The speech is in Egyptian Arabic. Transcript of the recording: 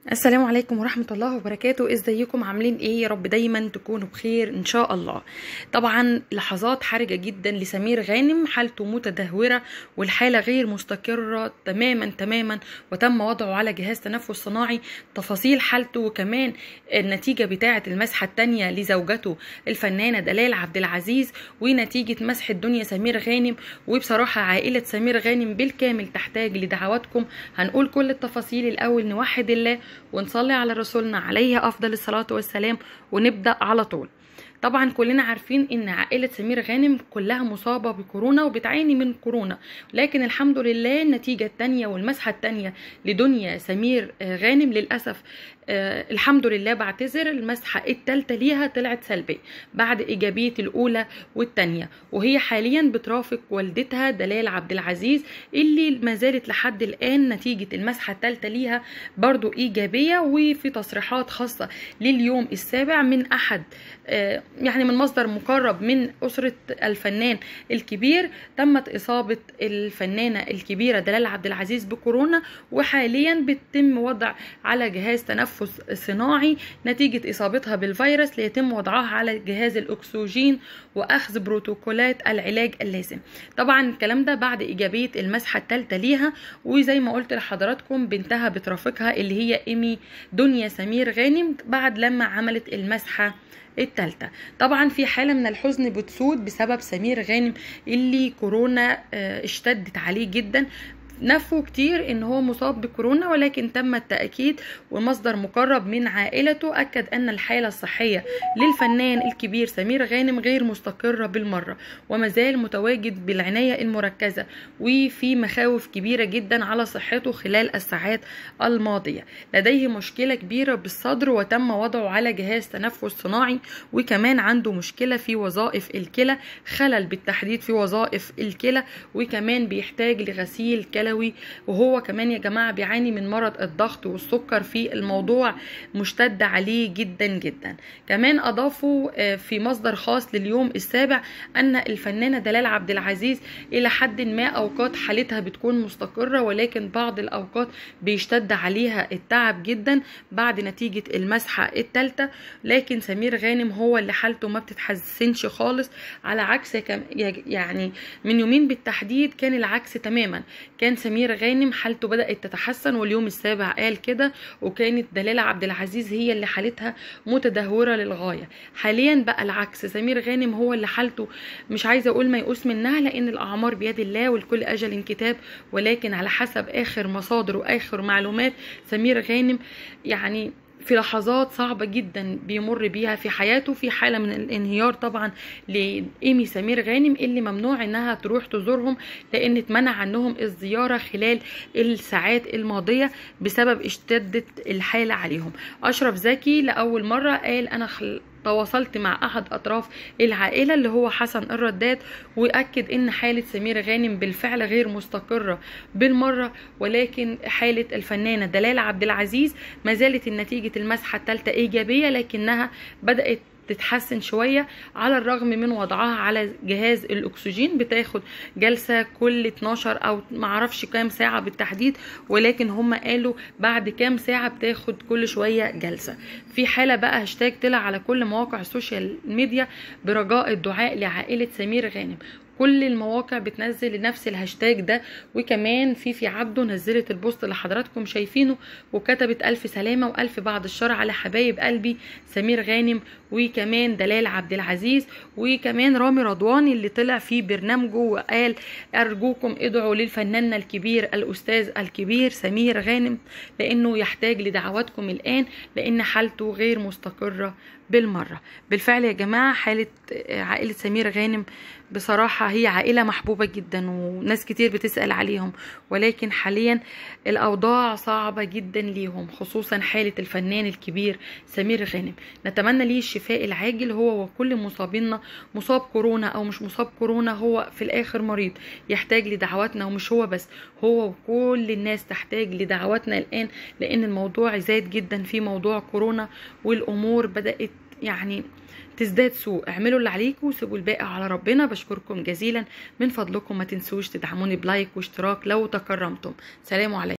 السلام عليكم ورحمة الله وبركاته ازيكم عاملين ايه يا رب دايما تكونوا بخير ان شاء الله طبعا لحظات حرجة جدا لسمير غانم حالته متدهورة والحالة غير مستقرة تماما تماما وتم وضعه على جهاز تنفس صناعي تفاصيل حالته وكمان النتيجة بتاعة المسحة التانية لزوجته الفنانة دلال عبد العزيز ونتيجة مسح الدنيا سمير غانم وبصراحة عائلة سمير غانم بالكامل تحتاج لدعواتكم هنقول كل التفاصيل الاول نوحد الله ونصلي على رسولنا عليه افضل الصلاه والسلام ونبدا على طول طبعا كلنا عارفين ان عائله سمير غانم كلها مصابه بكورونا وبتعاني من كورونا لكن الحمد لله النتيجه الثانيه والمسحه الثانيه لدنيا سمير غانم للاسف آه الحمد لله بعتذر المسحه الثالثه ليها طلعت سلبيه بعد ايجابيه الاولى والثانيه وهي حاليا بترافق والدتها دلال عبد العزيز اللي ما زالت لحد الان نتيجه المسحه الثالثه ليها برضو ايجابيه وفي تصريحات خاصه لليوم السابع من احد آه يعني من مصدر مقرب من أسرة الفنان الكبير تمت إصابة الفنانة الكبيرة دلال عبد العزيز بكورونا وحاليا بيتم وضع على جهاز تنفس صناعي نتيجة إصابتها بالفيروس ليتم وضعها على جهاز الأكسجين وأخذ بروتوكولات العلاج اللازم طبعا الكلام ده بعد إيجابية المسحة الثالثة ليها وزي ما قلت لحضراتكم بنتها بترافقها اللي هي إيمي دنيا سمير غانم بعد لما عملت المسحة التالتة طبعا في حالة من الحزن بتسود بسبب سمير غانم اللي كورونا اشتدت عليه جدا نفوا كتير ان هو مصاب بكورونا ولكن تم التأكيد ومصدر مقرب من عائلته أكد أن الحالة الصحية للفنان الكبير سمير غانم غير مستقرة بالمرة وما زال متواجد بالعناية المركزة وفي مخاوف كبيرة جدا على صحته خلال الساعات الماضية لديه مشكلة كبيرة بالصدر وتم وضعه على جهاز تنفس صناعي وكمان عنده مشكلة في وظائف الكلى خلل بالتحديد في وظائف الكلى وكمان بيحتاج لغسيل كلى كلوي وهو كمان يا جماعة بيعاني من مرض الضغط والسكر في الموضوع مشتد عليه جدا جدا كمان أضافوا في مصدر خاص لليوم السابع أن الفنانة دلال عبد العزيز إلى حد ما أوقات حالتها بتكون مستقرة ولكن بعض الأوقات بيشتد عليها التعب جدا بعد نتيجة المسحة الثالثة لكن سمير غانم هو اللي حالته ما بتتحسنش خالص على عكس يعني من يومين بالتحديد كان العكس تماما كان سمير غانم حالته بدأت تتحسن واليوم السابع قال كده وكانت دلالة عبد العزيز هي اللي حالتها متدهورة للغاية حاليا بقى العكس سمير غانم هو اللي حالته مش عايزة أقول ميؤوس منها لأن الأعمار بيد الله والكل أجل كتاب ولكن على حسب آخر مصادر وآخر معلومات سمير غانم يعني في لحظات صعبة جدا بيمر بيها في حياته في حالة من الانهيار طبعا لإيمي سمير غانم اللي ممنوع انها تروح تزورهم لان اتمنع عنهم الزيارة خلال الساعات الماضية بسبب اشتدت الحالة عليهم أشرف زكي لأول مرة قال أنا خل... تواصلت مع احد اطراف العائله اللي هو حسن الرداد واكد ان حاله سمير غانم بالفعل غير مستقره بالمره ولكن حاله الفنانه دلال عبد العزيز ما زالت نتيجه المسحه الثالثه ايجابيه لكنها بدات تتحسن شوية على الرغم من وضعها على جهاز الأكسجين بتاخد جلسة كل 12 أو معرفش كام ساعة بالتحديد ولكن هم قالوا بعد كام ساعة بتاخد كل شوية جلسة في حالة بقى هاشتاج طلع على كل مواقع السوشيال ميديا برجاء الدعاء لعائلة سمير غانم كل المواقع بتنزل نفس الهاشتاج ده وكمان فيفي عبده نزلت البوست اللي حضراتكم شايفينه وكتبت الف سلامه والف بعد الشر على حبايب قلبي سمير غانم وكمان دلال عبد العزيز وكمان رامي رضوان اللي طلع في برنامجه وقال ارجوكم ادعوا للفنان الكبير الاستاذ الكبير سمير غانم لانه يحتاج لدعواتكم الان لان حالته غير مستقره بالمره بالفعل يا جماعه حاله عائله سمير غانم بصراحة هي عائلة محبوبة جدا وناس كتير بتسأل عليهم ولكن حاليا الأوضاع صعبة جدا ليهم خصوصا حالة الفنان الكبير سمير غانم نتمنى ليه الشفاء العاجل هو وكل مصابينا مصاب كورونا أو مش مصاب كورونا هو في الآخر مريض يحتاج لدعواتنا ومش هو بس هو وكل الناس تحتاج لدعواتنا الآن لأن الموضوع زاد جدا في موضوع كورونا والأمور بدأت يعني تزداد سوء اعملوا اللي عليكم وسيبوا الباقي على ربنا بشكركم جزيلا من فضلكم ما تنسوش تدعموني بلايك واشتراك لو تكرمتم سلام عليكم